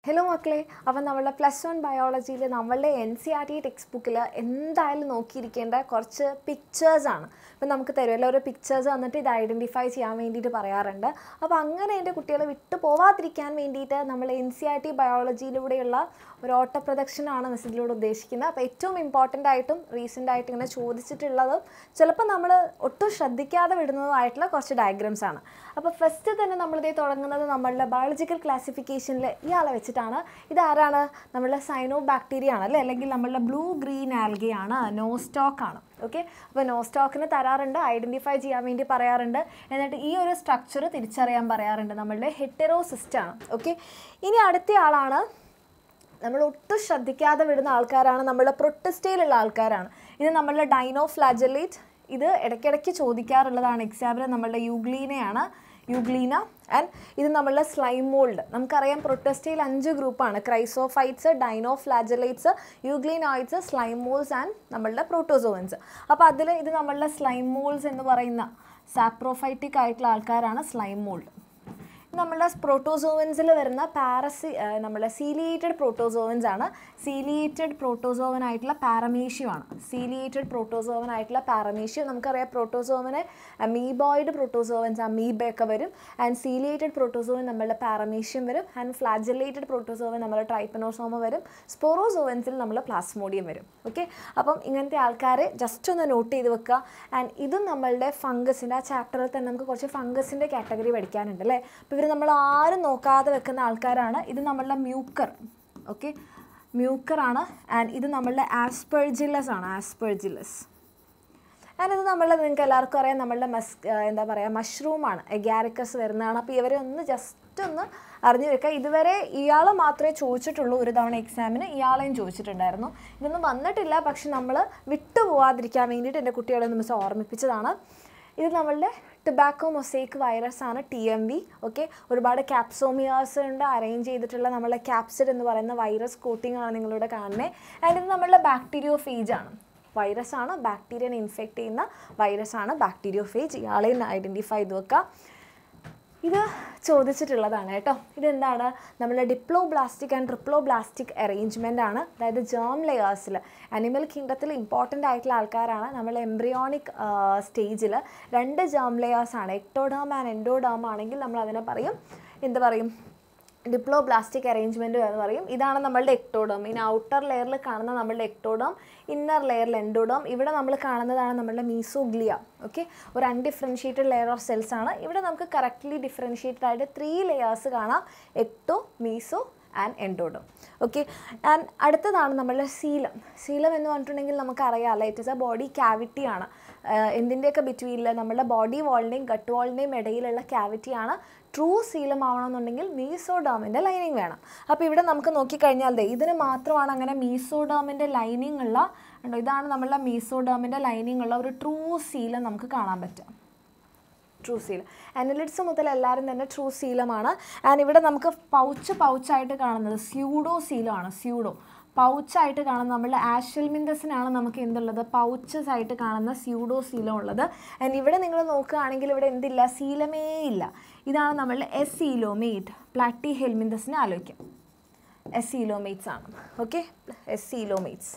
hello മക്കളെ അപ്പം നമ്മളുടെ പ്ലസ് വൺ ബയോളജിയിൽ നമ്മളുടെ N C R T text ബുക്കിൽ എന്തായാലും നോക്കിയിരിക്കേണ്ട കുറച്ച് പിക്ചേഴ്സാണ് ഇപ്പം നമുക്ക് തരുമല്ലോ ഓരോ പിക്ചേഴ്സ് വന്നിട്ട് ഇത് ഐഡൻറ്റിഫൈ ചെയ്യാൻ വേണ്ടിയിട്ട് പറയാറുണ്ട് അപ്പോൾ അങ്ങനെ എൻ്റെ കുട്ടികളെ വിട്ടു പോവാതിരിക്കാൻ വേണ്ടിയിട്ട് നമ്മൾ എൻ സി ആർ ടി ബയോളജിയിലൂടെയുള്ള ഒരു ഓട്ടപ്രദക്ഷിണമാണ് മിസ് ഇതിലൂടെ ഉദ്ദേശിക്കുന്നത് അപ്പോൾ ഏറ്റവും ഇമ്പോർട്ടൻ്റ് ആയിട്ടും റീസെൻ്റ് ആയിട്ട് ഇങ്ങനെ ചോദിച്ചിട്ടുള്ളതും ചിലപ്പോൾ നമ്മൾ ഒട്ടും ശ്രദ്ധിക്കാതെ വിടുന്നതുമായിട്ടുള്ള കുറച്ച് ഡയഗ്രാംസ് ആണ് അപ്പോൾ ഫസ്റ്റ് തന്നെ നമ്മളിതേ തുടങ്ങുന്നത് നമ്മളുടെ ബയോളജിക്കൽ ക്ലാസിഫിക്കേഷനിൽ ഇയാളെ വെച്ചിട്ടാണ് ഇതാരാണ് നമ്മളുടെ സൈനോ ബാക്ടീരിയ ആണ് അല്ലേ അല്ലെങ്കിൽ നമ്മളുടെ ബ്ലൂ ഗ്രീൻ ആൽഗയാണ് നോ സ്റ്റോക്ക് ആണ് ഓക്കെ അപ്പോൾ നോ സ്റ്റോക്കിന് തരാറുണ്ട് ഐഡൻറ്റിഫൈ ചെയ്യാൻ വേണ്ടി പറയാറുണ്ട് എന്നിട്ട് ഈ ഒരു സ്ട്രക്ചർ തിരിച്ചറിയാൻ പറയാറുണ്ട് നമ്മളുടെ ഹെറ്ററോസിസ്റ്റാണ് ഓക്കെ ഇനി അടുത്ത ആളാണ് നമ്മൾ ഒട്ടും ശ്രദ്ധിക്കാതെ വിടുന്ന ആൾക്കാരാണ് നമ്മളുടെ പ്രൊട്ടസ്റ്റയിലുള്ള ആൾക്കാരാണ് ഇത് നമ്മളുടെ ഡൈനോ ഫ്ലാജലേറ്റ് ഇത് ഇടയ്ക്കിടയ്ക്ക് ചോദിക്കാറുള്ളതാണ് എക്സാമ്പിൾ നമ്മളുടെ യൂഗ്ലീനയാണ് യൂഗ്ലീന ആൻഡ് ഇത് നമ്മളുടെ സ്ലൈം മോൾഡ് നമുക്കറിയാം പ്രൊട്ടസ്റ്റയിൽ അഞ്ച് ഗ്രൂപ്പാണ് chrysophytes dinoflagellates euglenoids slime moulds and നമ്മളുടെ പ്രോട്ടോസോവൻസ് അപ്പോൾ അതിൽ ഇത് നമ്മളുടെ സ്ലൈം മോൾസ് എന്ന് പറയുന്ന സാപ്രോഫൈറ്റിക് ആയിട്ടുള്ള ആൾക്കാരാണ് സ്ലൈം മോൾഡ് നമ്മളുടെ പ്രോട്ടോസോവൻസിൽ വരുന്ന പാരസി നമ്മുടെ സീലിയേറ്റഡ് പ്രോട്ടോസോവൻസ് ആണ് സീലിയേറ്റഡ് പ്രോട്ടോസോവൻ ആയിട്ടുള്ള പാരമേഷ്യം ആണ് സീലിയേറ്റഡ് പ്രോട്ടോസോവൻ ആയിട്ടുള്ള പാരമേഷ്യം നമുക്കറിയാം പ്രോട്ടോസോവന് അമീബോയിഡ് പ്രോട്ടോസോവൻസ് അമീബയൊക്കെ വരും ആൻഡ് സീലിയേറ്റഡ് പ്രോട്ടോസോവൻ നമ്മളുടെ പാരമേഷ്യം വരും ആൻഡ് ഫ്ലാജലേറ്റഡ് പ്രോട്ടോസോവൻ നമ്മുടെ ട്രൈപ്പനോസോമ വരും സ്പോറോസോവൻസിൽ നമ്മൾ പ്ലാസ്മോഡിയം വരും ഓക്കെ അപ്പം ഇങ്ങനത്തെ ആൾക്കാരെ ജസ്റ്റ് ഒന്ന് നോട്ട് ചെയ്ത് വെക്കുക ആൻഡ് ഇതും നമ്മളുടെ ഫംഗസിൻ്റെ ആ ചാപ്റ്ററിൽ തന്നെ നമുക്ക് കുറച്ച് ഫംഗസിൻ്റെ കാറ്റഗറി പഠിക്കാനുണ്ട് അല്ലേ അപ്പോൾ ഇവർ നമ്മൾ ആരും നോക്കാതെ വെക്കുന്ന ആൾക്കാരാണ് ഇത് നമ്മളുടെ മ്യൂക്കർ ഓക്കെ മ്യൂക്കറാണ് ആൻഡ് ഇത് നമ്മളുടെ ആസ്പെർജില്ലസ് ആണ് ആസ്പെർജില്ലസ് ആൻഡ് ഇത് നമ്മളുടെ നിങ്ങൾക്ക് എല്ലാവർക്കും അറിയാം നമ്മളുടെ മസ് എന്താ പറയുക മഷ്റൂമാണ് എഗാരിക്കസ് വരുന്നതാണ് അപ്പോൾ ഇവരെ ഒന്ന് ജസ്റ്റ് ഒന്ന് അറിഞ്ഞു വെക്കുക ഇതുവരെ ഇയാൾ മാത്രമേ ചോദിച്ചിട്ടുള്ളൂ ഒരു തവണ എക്സാമിന് ഇയാളെയും ചോദിച്ചിട്ടുണ്ടായിരുന്നു ഇതൊന്നും വന്നിട്ടില്ല പക്ഷെ നമ്മൾ വിട്ടുപോകാതിരിക്കാൻ വേണ്ടിയിട്ട് എൻ്റെ കുട്ടികളെ ഒന്ന് മിസ് ഓർമ്മിപ്പിച്ചതാണ് ഇത് നമ്മളുടെ ടുബാക്കോ മൊസൈക്ക് വൈറസ് ആണ് ടി എം വി ഓക്കെ ഒരുപാട് ക്യാപ്സോമിയാസ് ഉണ്ട് അറേഞ്ച് ചെയ്തിട്ടുള്ള നമ്മളുടെ ക്യാപ്സിഡ് എന്ന് പറയുന്ന വൈറസ് കോട്ടിംഗ് ആണ് നിങ്ങളിവിടെ കാണുന്നത് ആൻഡ് ഇത് നമ്മളുടെ ബാക്ടീരിയോ ഫേജ് ആണ് വൈറസ് ആണ് ബാക്ടീരിയനെ ഇൻഫെക്റ്റ് ചെയ്യുന്ന വൈറസ് ആണ് ബാക്ടീരിയോ ഫേജ് ഇയാളെ ഐഡൻറ്റിഫൈ ചെയ്ത് വെക്കുക ഇത് ചോദിച്ചിട്ടുള്ളതാണ് കേട്ടോ ഇതെന്താണ് നമ്മുടെ ഡിപ്ലോബ്ലാസ്റ്റിക് ആൻഡ് ട്രിപ്ലോബ്ലാസ്റ്റിക് അറേഞ്ച്മെൻ്റ് ആണ് അതായത് ജേം ലെയേഴ്സിൽ അനിമൽ കിങ്ഡത്തിൽ ഇമ്പോർട്ടൻ്റ് ആയിട്ടുള്ള ആൾക്കാരാണ് നമ്മൾ എംബ്രിയോണിക് സ്റ്റേജിൽ രണ്ട് ജേം ലെയേഴ്സാണ് എക്ടോഡേം ആൻഡ് എൻഡോഡേം ആണെങ്കിൽ നമ്മൾ അതിനെ പറയും എന്ത് പറയും ഡിപ്ലോബ്ലാസ്റ്റിക് അറേഞ്ച്മെൻറ്റ് എന്ന് പറയും ഇതാണ് നമ്മളുടെ എക്ടോഡം ഇനി ഔട്ടർ ലെയറിൽ കാണുന്ന നമ്മളുടെ എക്ടോഡം ഇന്നർ ലെയറിൽ എൻഡോഡം ഇവിടെ നമ്മൾ കാണുന്നതാണ് നമ്മളുടെ മീസോഗ്ലിയ ഓക്കെ ഒരു അൺഡിഫറൻഷ്യേറ്റഡ് ലെയർ ഓഫ് സെൽസ് ആണ് ഇവിടെ നമുക്ക് കറക്റ്റ്ലി ഡിഫറൻഷ്യേറ്റഡ് ആയിട്ട് ത്രീ ലെയേഴ്സ് കാണാം ecto meso and endoderm okay and അടുത്തതാണ് നമ്മളുടെ സീലം സീലം എന്ന് പറഞ്ഞിട്ടുണ്ടെങ്കിൽ നമുക്കറിയാമല്ലോ it is a body cavity ആണ് എന്തിൻ്റെയൊക്കെ ബിറ്റ്വീനിൽ നമ്മുടെ ബോഡി വാളിൻ്റെയും ഗട്ട് വാളിൻ്റെയും ഇടയിലുള്ള ക്യാവിറ്റിയാണ് ട്രൂ സീലം ആവണമെന്നുണ്ടെങ്കിൽ മീസോഡാമിൻ്റെ ലൈനിങ് വേണം അപ്പോൾ ഇവിടെ നമുക്ക് നോക്കിക്കഴിഞ്ഞാൽ ദേ ഇതിന് മാത്രമാണ് അങ്ങനെ മീസോഡാമിൻ്റെ ലൈനിങ് ഉള്ള ഉണ്ടോ ഇതാണ് നമ്മളുടെ മീസോഡാമിൻ്റെ ലൈനിങ് ഉള്ള ഒരു ട്രൂ സീലം നമുക്ക് കാണാൻ പറ്റും ട്രൂ സീലം അനലിറ്റ്സ് മുതൽ എല്ലാവരും തന്നെ ട്രൂ സീലമാണ് ആൻഡ് ഇവിടെ നമുക്ക് പൗച്ച് പൗച്ചായിട്ട് കാണുന്നത് സ്യൂഡോ സീലമാണ് സ്യൂഡോ പൗച്ചായിട്ട് കാണുന്ന നമ്മളുടെ ആഷൽമിന്തസിനാണ് നമുക്ക് എന്തുള്ളത് പൗച്ചസ് ആയിട്ട് കാണുന്ന സ്യൂഡോ സീലം ഉള്ളത് ആൻഡ് ഇവിടെ നിങ്ങൾ നോക്കുകയാണെങ്കിൽ ഇവിടെ എന്തില്ല സീലമേ ഇല്ല ഇതാണ് നമ്മളുടെ എസ് സീലോമേറ്റ് പ്ലാറ്റി ഹെൽമിന്തസിനെ ആലോചിക്കാം എസ് സീലോമേറ്റ്സ് ആണ് okay acoelomates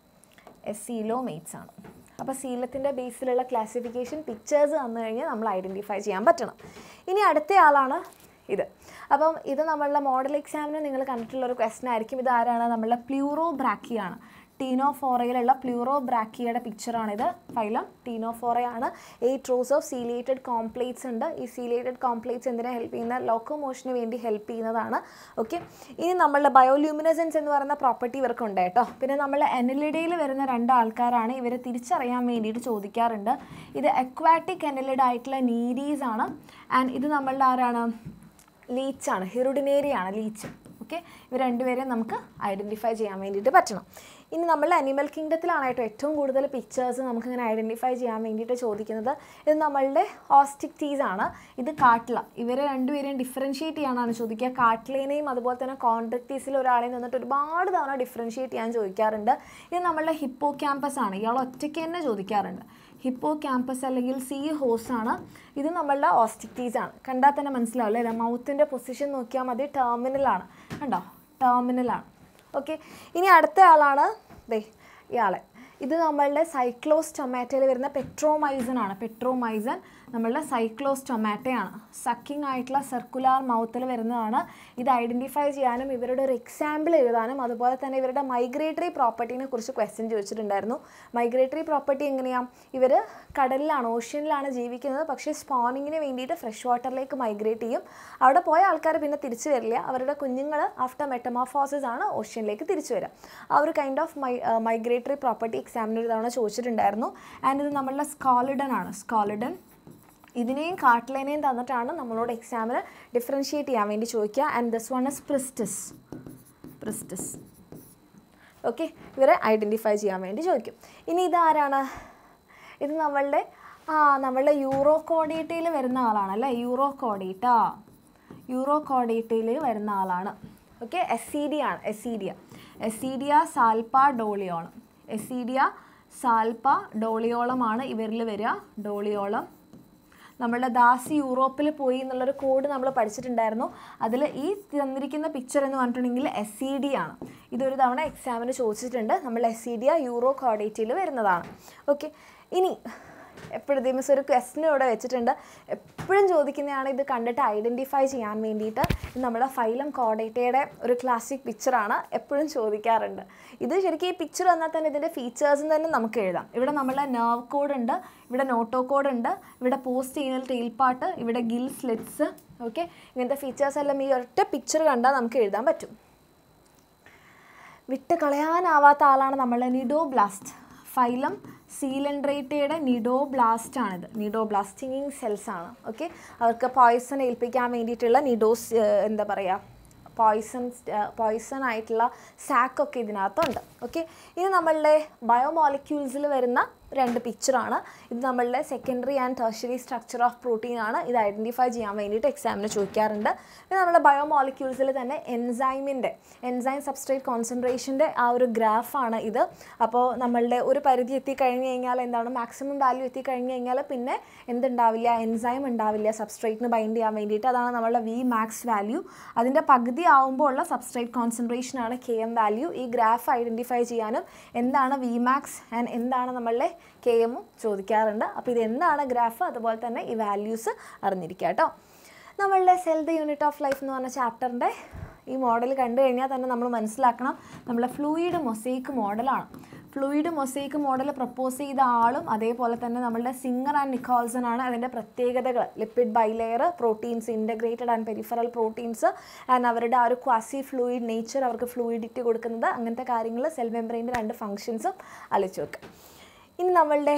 acoelomates ആണ് അപ്പോൾ സീലത്തിൻ്റെ ബേസിലുള്ള ക്ലാസിഫിക്കേഷൻ പിക്ചേഴ്സ് വന്നു കഴിഞ്ഞാൽ നമ്മൾ ഐഡൻറ്റിഫൈ ചെയ്യാൻ പറ്റണം ഇനി അടുത്ത ആളാണ് ഇത് അപ്പം ഇത് നമ്മളുടെ മോഡൽ എക്സാമിന് നിങ്ങൾ കണ്ടിട്ടുള്ള ഒരു ക്വസ്റ്റൻ ആയിരിക്കും ഇത് ആരാണ് നമ്മളുടെ പ്ലൂറോ ബ്രാക്കിയാണ് ടീനോഫോറയിലുള്ള പ്ലൂറോ ബ്രാക്കിയുടെ പിക്ചറാണിത് ഫൈലം ടീനോഫോറയാണ് eight rows of ciliated comb plates ഉണ്ട് ഈ സീലിയേറ്റഡ് കോംപ്ലേറ്റ്സ് എന്തിനാ ഹെൽപ്പ് ചെയ്യുന്ന ലോക്കോമോഷന് വേണ്ടി ഹെൽപ്പ് ചെയ്യുന്നതാണ് ഓക്കെ ഇനി നമ്മളുടെ ബയോല്യൂമിനസൻസ് എന്ന് പറയുന്ന പ്രോപ്പർട്ടി ഇവർക്കുണ്ട് കേട്ടോ പിന്നെ നമ്മൾ എനലിഡയിൽ വരുന്ന രണ്ട് ആൾക്കാരാണ് ഇവർ തിരിച്ചറിയാൻ വേണ്ടിയിട്ട് ചോദിക്കാറുണ്ട് ഇത് അക്വാറ്റിക് എനലിഡ് ആയിട്ടുള്ള നീരീസ് ആണ് ആൻഡ് ഇത് നമ്മളുടെ ആരാണ് ലീച്ചാണ് ഹിറുഡിനേരിയാണ് ലീച്ച് ഓക്കെ ഇവർ രണ്ടുപേരെയും നമുക്ക് ഐഡൻറ്റിഫൈ ചെയ്യാൻ വേണ്ടിയിട്ട് പറ്റണം ഇനി നമ്മൾ അനിമൽ കിങ്ഡത്തിലാണ് കേട്ടോ ഏറ്റവും കൂടുതൽ പിക്ചേഴ്സ് നമുക്കിങ്ങനെ ഐഡൻറ്റിഫൈ ചെയ്യാൻ വേണ്ടിയിട്ട് ചോദിക്കുന്നത് ഇത് നമ്മളുടെ ഓസ്റ്റിക്റ്റീസ് ആണ് ഇത് കാട്ടില ഇവരെ രണ്ടുപേരെയും ഡിഫറൻഷ്യേറ്റ് ചെയ്യാനാണ് ചോദിക്കുക കാട്ടിലേനെയും അതുപോലെ തന്നെ കോൺട്രക്റ്റീസിൽ ഒരാളെയും നിന്നിട്ട് ഒരുപാട് തവണ ഡിഫറൻഷ്യേറ്റ് ചെയ്യാൻ ചോദിക്കാറുണ്ട് ഇത് നമ്മളുടെ ഹിപ്പോ ക്യാമ്പസ് ആണ് ഇയാൾ ഒറ്റയ്ക്ക് തന്നെ ചോദിക്കാറുണ്ട് ഹിപ്പോ ക്യാമ്പസ് അല്ലെങ്കിൽ സി ഹോസ് ആണ് ഇത് നമ്മളുടെ ഓസ്റ്റിക്റ്റീസ് ആണ് കണ്ടാൽ തന്നെ മനസ്സിലാവില്ലേ മൗത്തിൻ്റെ പൊസിഷൻ നോക്കിയാൽ മതി ടെർമിനലാണ് കണ്ടോ ടെർമിനലാണ് ഓക്കെ ഇനി അടുത്ത ആളാണ് ദേ ഇയാളെ ഇത് നമ്മളുടെ സൈക്ലോസ് ടൊമാറ്റോയിൽ വരുന്ന പെട്രോമൈസൺ ആണ് പെട്രോമൈസൺ നമ്മളുടെ സൈക്ലോസ് ടൊമാറ്റോയാണ് സക്കിംഗ് ആയിട്ടുള്ള സർക്കുലാർ മൗത്തിൽ വരുന്നതാണ് ഇത് ഐഡൻറ്റിഫൈ ചെയ്യാനും ഇവരുടെ ഒരു എക്സാമ്പിൾ എഴുതാനും അതുപോലെ തന്നെ ഇവരുടെ മൈഗ്രേറ്ററി പ്രോപ്പർട്ടീനെ കുറിച്ച് ക്വസ്റ്റ്യൻ ചോദിച്ചിട്ടുണ്ടായിരുന്നു മൈഗ്രേറ്ററി പ്രോപ്പർട്ടി എങ്ങനെയാണ് ഇവർ കടലിലാണ് ഓഷ്യനിലാണ് ജീവിക്കുന്നത് പക്ഷേ സ്പോണിങ്ങിന് വേണ്ടിയിട്ട് ഫ്രഷ് വാട്ടറിലേക്ക് മൈഗ്രേറ്റ് ചെയ്യും അവിടെ പോയ ആൾക്കാർ പിന്നെ തിരിച്ചു വരില്ല അവരുടെ കുഞ്ഞുങ്ങൾ ആഫ്റ്റർ മെറ്റമോഫോസിസ് ആണ് ഓഷ്യനിലേക്ക് തിരിച്ചു വരിക ആ ഒരു kind of my migratory property എക്സാമിന് ഒരു തവണ ചോദിച്ചിട്ടുണ്ടായിരുന്നു ആൻഡ് ഇത് നമ്മളുടെ സ്കോളിഡൻ ആണ് സ്കോളിഡൻ ഇതിനെയും കാട്ടിലേനെയും തന്നിട്ടാണ് നമ്മളോട് എക്സാമിന് ഡിഫറൻഷിയേറ്റ് ചെയ്യാൻ വേണ്ടി ചോദിക്കുക and this one is Pristis Pristis okay ഇവരെ ഐഡൻറ്റിഫൈ ചെയ്യാൻ വേണ്ടി ചോദിക്കും ഇനി ഇതാരാണ് ഇത് നമ്മളുടെ ആ നമ്മളുടെ യൂറോ കോഡേറ്റയിൽ വരുന്ന ആളാണ് അല്ലേ യൂറോ കോഡേറ്റ യൂറോ കോഡേറ്റയിൽ വരുന്ന ആളാണ് ഓക്കെ എസീഡിയ ആണ് എസീഡിയ എസീഡിയ സാൽപ്പ ഡോളിയോളം എസീഡിയ സാൽപ്പ ഡോളിയോളമാണ് ഇവരിൽ വരിക ഡോളിയോളം നമ്മളുടെ ദാസി യൂറോപ്പിൽ പോയി എന്നുള്ളൊരു കോഡ് നമ്മൾ പഠിച്ചിട്ടുണ്ടായിരുന്നു അതിൽ ഈ തന്നിരിക്കുന്ന പിക്ചർ എന്ന് പറഞ്ഞിട്ടുണ്ടെങ്കിൽ എസ് സി ഡി ആണ് ഇതൊരു തവണ എക്സാമിന് ചോദിച്ചിട്ടുണ്ട് നമ്മൾ എസ് സി ഡി യൂറോ കോഡേറ്റിയിൽ വരുന്നതാണ് ഓക്കെ ഇനി എപ്പോഴും മിസ് ഒരു ക്വസ്റ്റ്യൻ ഇവിടെ വെച്ചിട്ടുണ്ട് എപ്പോഴും ചോദിക്കുന്നതാണ് ഇത് കണ്ടിട്ട് ഐഡൻറ്റിഫൈ ചെയ്യാൻ വേണ്ടിയിട്ട് ഇത് നമ്മുടെ ഫൈലം കോഡേറ്റയുടെ ഒരു ക്ലാസിക് പിക്ചറാണ് എപ്പോഴും ചോദിക്കാറുണ്ട് ഇത് ശരിക്കും ഈ പിക്ചർ വന്നാൽ തന്നെ ഇതിൻ്റെ ഫീച്ചേഴ്സും തന്നെ നമുക്ക് എഴുതാം ഇവിടെ നമ്മളെ നെർവ് കോഡ് ഉണ്ട് ഇവിടെ നോട്ടോ കോഡ് ഉണ്ട് ഇവിടെ പോസ്റ്റ് ചെയ്യുന്ന ടെയിൽ പാർട്ട് ഇവിടെ ഗിൽ സ്ലിറ്റ്സ് ഓക്കെ ഇങ്ങനത്തെ ഫീച്ചേഴ്സ് എല്ലാം ഈ ഒറ്റ പിക്ചർ കണ്ടാൽ നമുക്ക് എഴുതാൻ പറ്റും വിട്ട് കളയാനാവാത്ത ആളാണ് നമ്മളുടെ നിഡോബ്ലാസ്റ്റ് ഫൈലം സീലൻഡ്രേറ്റയുടെ നിഡോബ്ലാസ്റ്റ് ആണിത് നിഡോബ്ലാസ്റ്റിങ്ങിങ് സെൽസ് ആണ് ഓക്കെ അവർക്ക് പോയ്സൺ ഏൽപ്പിക്കാൻ വേണ്ടിയിട്ടുള്ള നിഡോസ് എന്താ പറയുക പോയ്സൺ പോയ്സൺ ആയിട്ടുള്ള സാക്കൊക്കെ ഇതിനകത്തുണ്ട് ഓക്കെ ഇനി നമ്മളുടെ ബയോമോളിക്യൂൾസിൽ വരുന്ന രണ്ട് പിക്ചറാണ് ഇത് നമ്മളുടെ secondary and tertiary structure of protein ആണ് ഇത് ഐഡൻറ്റിഫൈ ചെയ്യാൻ വേണ്ടിയിട്ട് എക്സാമിന് ചോദിക്കാറുണ്ട് പിന്നെ നമ്മുടെ ബയോമോളിക്യൂൾസിൽ തന്നെ എൻസൈമിൻ്റെ എൻസൈം സബ്സ്ട്രേറ്റ് കോൺസെൻട്രേഷൻ്റെ ആ ഒരു ഗ്രാഫാണ് ഇത് അപ്പോൾ നമ്മളുടെ ഒരു പരിധി എത്തിക്കഴിഞ്ഞ് കഴിഞ്ഞാൽ എന്താണ് മാക്സിമം വാല്യൂ എത്തിക്കഴിഞ്ഞ് കഴിഞ്ഞാൽ പിന്നെ എന്തുണ്ടാവില്ല എൻസൈം ഉണ്ടാവില്ല സബ്സ്ട്രേറ്റിന് ബൈൻഡ് ചെയ്യാൻ വേണ്ടിയിട്ട് അതാണ് നമ്മളുടെ വി മാക്സ് വാല്യൂ അതിൻ്റെ പകുതി ആവുമ്പോൾ ഉള്ള സബ്സ്ട്രേറ്റ് കോൺസെൻട്രേഷൻ ആണ് കെ എം വാല്യൂ ഈ ഗ്രാഫ് ഐഡൻറ്റിഫൈ ചെയ്യാനും എന്താണ് വി മാക്സ് ആൻഡ് എന്താണ് നമ്മളുടെ കെ എമ്മും ചോദിക്കാറുണ്ട് അപ്പോൾ ഇത് എന്താണ് ഗ്രാഫ് അതുപോലെ തന്നെ ഈ വാല്യൂസ് അറിഞ്ഞിരിക്കുക കേട്ടോ നമ്മളുടെ cell the unit of life എന്ന് പറഞ്ഞ ചാപ്റ്ററിൻ്റെ ഈ മോഡൽ കണ്ടു കഴിഞ്ഞാൽ തന്നെ നമ്മൾ മനസ്സിലാക്കണം നമ്മളെ ഫ്ലൂയിഡ് മൊസൈക്ക് മോഡലാണ് ഫ്ലൂയിഡ് മൊസൈക്ക് മോഡൽ പ്രപ്പോസ് ചെയ്ത ആളും അതേപോലെ തന്നെ നമ്മളുടെ സിംഗർ ആൻഡ് നിക്കോൾസൺ ആണ് അതിൻ്റെ പ്രത്യേകതകൾ lipid bilayer proteins integrated and peripheral proteins and അവരുടെ ആ ഒരു ക്വാസി ഫ്ലൂയിഡ് നേച്ചർ അവർക്ക് ഫ്ലൂയിഡിറ്റി കൊടുക്കുന്നത് അങ്ങനത്തെ കാര്യങ്ങൾ സെൽ മെമ്പറിൻ്റെ രണ്ട് ഫങ്ഷൻസും ആലോചിച്ച് വെക്കുക ഇനി നമ്മളുടെ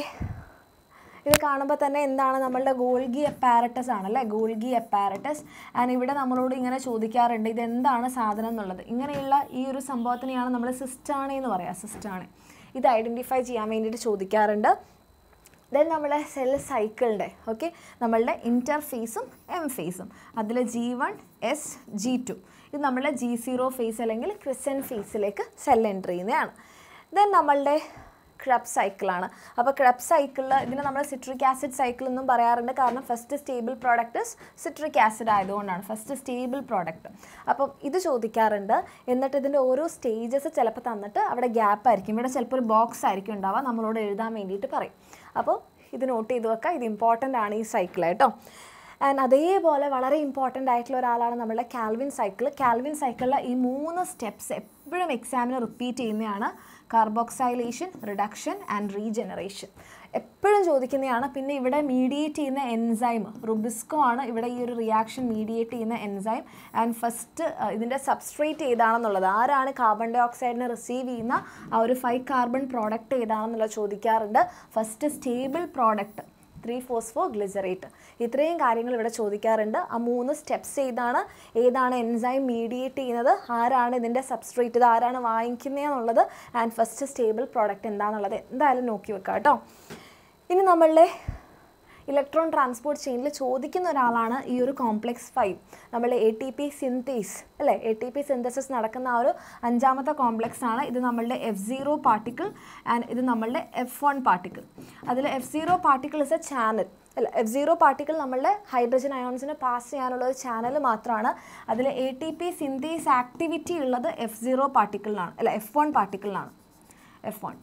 ഇത് കാണുമ്പോൾ തന്നെ എന്താണ് നമ്മളുടെ ഗോൾഗി അപ്പാരറ്റസ് ആണല്ലേ ഗോൾഗി അപ്പാരറ്റസ് ആൻഡ് ഇവിടെ നമ്മളോട് ഇങ്ങനെ ചോദിക്കാറുണ്ട് ഇത് എന്താണ് സാധനം എന്നുള്ളത് ഇങ്ങനെയുള്ള ഈ ഒരു സംഭവത്തിനെയാണ് നമ്മൾ സിസ്റ്റാണി എന്ന് പറയുക സിസ്റ്റാണി ഇത് ഐഡൻറ്റിഫൈ ചെയ്യാൻ വേണ്ടിയിട്ട് ചോദിക്കാറുണ്ട് ദെൻ നമ്മളെ സെൽ സൈക്കിളിൻ്റെ ഓക്കെ നമ്മളുടെ ഇൻ്റർഫേസും എം ഫേസും അതിൽ G one S G two ഇത് നമ്മളുടെ ജി സീറോ ഫേസ് അല്ലെങ്കിൽ ക്രിസൻ ഫേസിലേക്ക് സെൽ എൻട്രി ചെയ്യുന്നതാണ് ദെൻ നമ്മളുടെ ക്രബ് സൈക്കിളാണ് അപ്പോൾ ക്രബ് സൈക്കിളിൽ ഇതിനെ നമ്മൾ സിട്രിക് ആസിഡ് സൈക്കിൾ എന്നും പറയാറുണ്ട് കാരണം first stable product citric acid ആയതുകൊണ്ടാണ് ഫസ്റ്റ് സ്റ്റേബിൾ പ്രോഡക്റ്റ് അപ്പം ഇത് ചോദിക്കാറുണ്ട് എന്നിട്ട് ഇതിൻ്റെ ഓരോ സ്റ്റേജസ് ചിലപ്പോൾ തന്നിട്ട് അവിടെ ഗ്യാപ്പ് ആയിരിക്കും ഇവിടെ ചിലപ്പോൾ ഒരു ബോക്സ് ആയിരിക്കും ഉണ്ടാവുക നമ്മളോട് എഴുതാൻ വേണ്ടിയിട്ട് പറയും അപ്പോൾ ഇത് നോട്ട് ചെയ്ത് വെക്കുക ഇത് ഇമ്പോർട്ടൻ്റ് ആണ് ഈ സൈക്കിൾ കേട്ടോ ആൻഡ് അതേപോലെ വളരെ ഇമ്പോർട്ടൻ്റ് ആയിട്ടുള്ള ഒരാളാണ് നമ്മളുടെ കാൽവിൻ സൈക്കിൾ കാൽവിൻ സൈക്കിളിലെ ഈ മൂന്ന് സ്റ്റെപ്സ് എപ്പോഴും എക്സാമിന് റിപ്പീറ്റ് ചെയ്യുന്നതാണ് കാർബോക്സൈലേഷൻ റിഡക്ഷൻ ആൻഡ് റീജനറേഷൻ എപ്പോഴും ചോദിക്കുന്നതാണ് പിന്നെ ഇവിടെ മീഡിയേറ്റ് ചെയ്യുന്ന എൻസൈം റുബിസ്കോ ആണ് ഇവിടെ ഈ ഒരു റിയാക്ഷൻ മീഡിയേറ്റ് ചെയ്യുന്ന എൻസൈം ആൻഡ് ഫസ്റ്റ് ഇതിൻ്റെ സബ്സ്ട്രേറ്റ് ഏതാണെന്നുള്ളത് ആരാണ് കാർബൺ ഡൈ ഓക്സൈഡിനെ റിസീവ് ചെയ്യുന്ന ആ ഒരു ഫൈവ് കാർബൺ പ്രോഡക്റ്റ് ഏതാണെന്നുള്ളത് ചോദിക്കാറുണ്ട് first stable product three phosphoglycerate ഇത്രയും കാര്യങ്ങൾ ഇവിടെ ചോദിക്കാറുണ്ട് ആ മൂന്ന് സ്റ്റെപ്സ് ഏതാണ് ഏതാണ് എൻസൈം മീഡിയേറ്റ് ചെയ്യുന്നത് ആരാണ് ഇതിൻ്റെ സബ്സ്ട്രേറ്റ് ഇത് ആരാണ് വാങ്ങിക്കുന്നതെന്നുള്ളത് ആൻഡ് ഫസ്റ്റ് സ്റ്റേബിൾ പ്രോഡക്റ്റ് എന്താണെന്നുള്ളത് എന്തായാലും നോക്കി വെക്കാം കേട്ടോ ഇനി നമ്മളുടെ ഇലക്ട്രോൺ ട്രാൻസ്പോർട്ട് ചെയിനിൽ ചോദിക്കുന്ന ഒരാളാണ് ഈ ഒരു കോംപ്ലെക്സ് ഫൈവ് നമ്മൾ എ ടി പി സിന്തേസ് അല്ലേ എ ടി പി സിന്തസിസ് നടക്കുന്ന ആ ഒരു അഞ്ചാമത്തെ കോംപ്ലെക്സ് ആണ് ഇത് നമ്മളുടെ എഫ് സീറോ പാർട്ടിക്കിൾ ആൻഡ് ഇത് നമ്മളുടെ എഫ് വൺ പാർട്ടിക്കിൾ അതിൽ F zero particle is a channel അല്ല എഫ് സീറോ പാർട്ടിക്കിൾ നമ്മളുടെ ഹൈഡ്രജൻ അയോൺസിനെ പാസ് ചെയ്യാനുള്ള ഒരു ചാനൽ മാത്രമാണ് അതിൽ A T P synthase activity ഉള്ളത് എഫ് സീറോ പാർട്ടിക്കിളിലാണ് അല്ല എഫ് വൺ പാർട്ടിക്കിളിലാണ് F one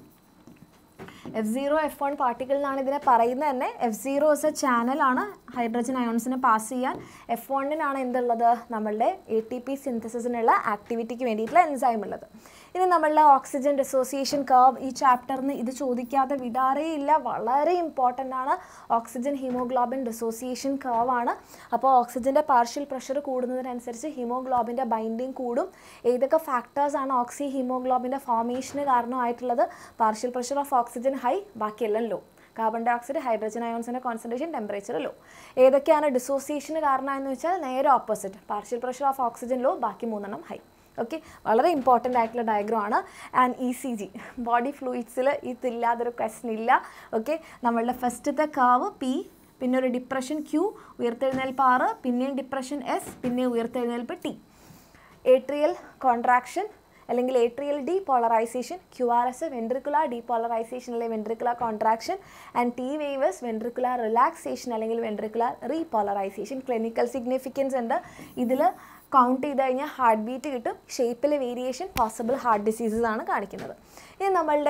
F zero F one particle എന്നാണ് ഇതിനെ പറയുന്നത് തന്നെ എഫ് സീറോ ഇസ് എ ചാനലാണ് ഹൈഡ്രജൻ അയോൺസിനെ പാസ് ചെയ്യാൻ എഫ് വണ്ണിനാണ് എന്തുള്ളത് നമ്മളുടെ എ ടി പി സിന്തസിസിനുള്ള ആക്ടിവിറ്റിക്ക് വേണ്ടിയിട്ടുള്ള എൻസൈം ഉള്ളത് ഇനി നമ്മളുടെ ഓക്സിജൻ ഡിസോസിയേഷൻ കർവ് ഈ ചാപ്റ്ററിന് ഇത് ചോദിക്കാതെ വിടാറേ ഇല്ല വളരെ ഇമ്പോർട്ടൻ്റ് ആണ് ഓക്സിജൻ ഹീമോഗ്ലോബിൻ ഡിസോസിയേഷൻ കർവ് ആണ് അപ്പോൾ ഓക്സിജൻ്റെ പാർഷ്യൽ പ്രഷർ കൂടുന്നതിനനുസരിച്ച് ഹീമോഗ്ലോബിൻ്റെ ബൈൻഡിങ് കൂടും ഏതൊക്കെ ഫാക്ടേഴ്സ് ആണ് ഓക്സി ഹീമോഗ്ലോബിൻ്റെ ഫോർമേഷന് കാരണമായിട്ടുള്ളത് partial pressure of oxygen high ബാക്കിയെല്ലാം low carbon dioxide hydrogen അയോൺസിൻ്റെ കോൺസെൻട്രേഷൻ ടെമ്പറേച്ചർ ലോ ഏതൊക്കെയാണ് ഡിസോസിയേഷന് കാരണമെന്ന് വെച്ചാൽ നേരെ opposite partial pressure of oxygen low ബാക്കി മൂന്നെണ്ണം ഹൈ ഓക്കെ വളരെ ഇമ്പോർട്ടൻ്റ് ആയിട്ടുള്ള ഡയഗ്രം ആണ് and E C G body ഫ്ലൂയിഡ്സിൽ ഇതില്ലാതൊരു ക്വസ്റ്റൻ ഇല്ല ഓക്കെ നമ്മളുടെ ഫസ്റ്റത്തെ കാവ് പി പിന്നെ ഒരു ഡിപ്രഷൻ ക്യൂ ഉയർത്തെഴുന്നേൽപ്പ് ആറ് പിന്നെയും ഡിപ്രഷൻ എസ് പിന്നെ ഉയർത്തെഴുന്നേൽപ്പ് ടി ഏട്രിയൽ കോൺട്രാക്ഷൻ അല്ലെങ്കിൽ atrial depolarization Q R S ventricular depolarization അല്ലെങ്കിൽ ventricular contraction and T waves ventricular relaxation അല്ലെങ്കിൽ വെൻട്രിക്കുലാർ റീപോളറൈസേഷൻ ക്ലിനിക്കൽ സിഗ്നിഫിക്കൻസ് ഉണ്ട് ഇതിൽ കൗണ്ട് ചെയ്ത് കഴിഞ്ഞാൽ ഹാർട്ട് ബീറ്റ് കിട്ടും ഷേപ്പിൽ വേരിയേഷൻ പോസിബിൾ ഹാർട്ട് ഡിസീസസ് ആണ് കാണിക്കുന്നത് ഇനി നമ്മളുടെ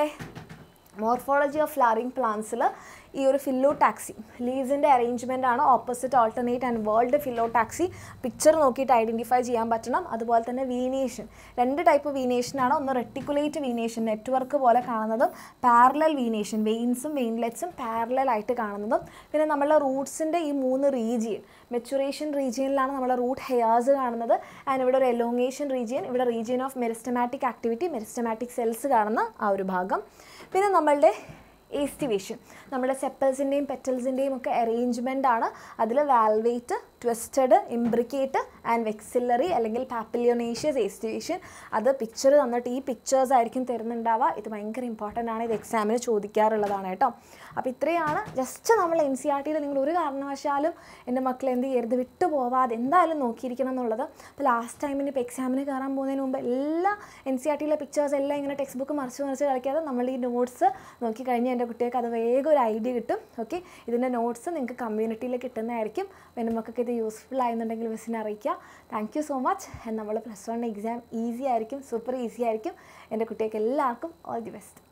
മോർഫോളജി ഓഫ് ഫ്ലവറിംഗ് പ്ലാന്റ്സിൽ ഈ ഒരു ഫില്ലോ ടാക്സി ലീവ്സിൻ്റെ അറേഞ്ച്മെൻ്റ് ആണ് opposite alternate and whorled phyllotaxy picture നോക്കിയിട്ട് ഐഡൻറ്റിഫൈ ചെയ്യാൻ പറ്റണം അതുപോലെ തന്നെ വീനേഷൻ രണ്ട് ടൈപ്പ് വീനേഷൻ ആണ് ഒന്ന് റെട്ടിക്കുലേറ്റ് വീനേഷൻ നെറ്റ്വർക്ക് പോലെ കാണുന്നതും പാരലൽ വീനേഷൻ വെയിൻസും വെയിൻലെറ്റ്സും പാരലൽ ആയിട്ട് കാണുന്നതും പിന്നെ നമ്മളെ റൂട്ട്സിൻ്റെ ഈ മൂന്ന് റീജിയൻ മെച്ചുറേഷൻ റീജിയനിലാണ് നമ്മളെ റൂട്ട് ഹെയർസ് കാണുന്നത് ആൻഡ് ഇവിടെ ഒരു എലോങ്ങേഷൻ റീജിയൻ ഇവിടെ region of meristematic activity meristematic cells കാണുന്ന ആ ഒരു ഭാഗം പിന്നെ നമ്മളുടെ ഏസ്റ്റിവേഷൻ നമ്മുടെ സെപ്പൽസിൻ്റെയും പെറ്റൽസിൻ്റെയും ഒക്കെ അറേഞ്ച്മെൻ്റ് ആണ് അതിൽ valvate twisted imbricate and vexillary അല്ലെങ്കിൽ പാപ്പിലിയോനേഷ്യസ് ഏസ്റ്റിവേഷൻ അത് പിക്ചർ തന്നിട്ട് ഈ പിക്ചേഴ്സ് ആയിരിക്കും തരുന്നുണ്ടാവുക ഇത് ഭയങ്കര ഇമ്പോർട്ടൻ്റ് ആണ് ഇത് എക്സാമിന് ചോദിക്കാറുള്ളതാണ് കേട്ടോ അപ്പോൾ ഇത്രയാണ് ജസ്റ്റ് നമ്മൾ എൻ സി ആർ ടിയിൽ നിങ്ങൾ ഒരു കാരണവശാലും എൻ്റെ മക്കളെ എന്ത് ചെയ്യരുത് വിട്ടു പോവാതെ എന്തായാലും നോക്കിയിരിക്കണം എന്നുള്ളത് അപ്പോൾ ലാസ്റ്റ് ടൈമിന് ഇപ്പോൾ എക്സാമിന് കയറാൻ പോകുന്നതിന് മുമ്പ് എല്ലാ എൻ സി ആർ ടിയിലെ പിക്ചേഴ്സ് എല്ലാം ഇങ്ങനെ ടെക്സ്റ്റ് ബുക്ക് മറിച്ച് മറിച്ച് കളിക്കാതെ നമ്മൾ ഈ നോട്ട്സ് നോക്കി കഴിഞ്ഞാൽ എൻ്റെ കുട്ടികൾക്ക് അത് വേഗം ഒരു ഐഡിയ കിട്ടും ഓക്കെ ഇതിൻ്റെ നോട്ട്സ് നിങ്ങൾക്ക് കമ്മ്യൂണിറ്റിയിൽ കിട്ടുന്നതായിരിക്കും എൻ്റെ മക്കൾക്ക് ഇത് യൂസ്ഫുൾ ആയെന്നുണ്ടെങ്കിൽ മിസ്സിനെ അറിയിക്കുക താങ്ക് യു സോ മച്ച് നമ്മൾ പ്ലസ് വൺ എക്സാം ഈസി ആയിരിക്കും സൂപ്പർ ഈസി ആയിരിക്കും എൻ്റെ കുട്ടികൾക്ക് എല്ലാവർക്കും ഓൾ ദി ബെസ്റ്റ്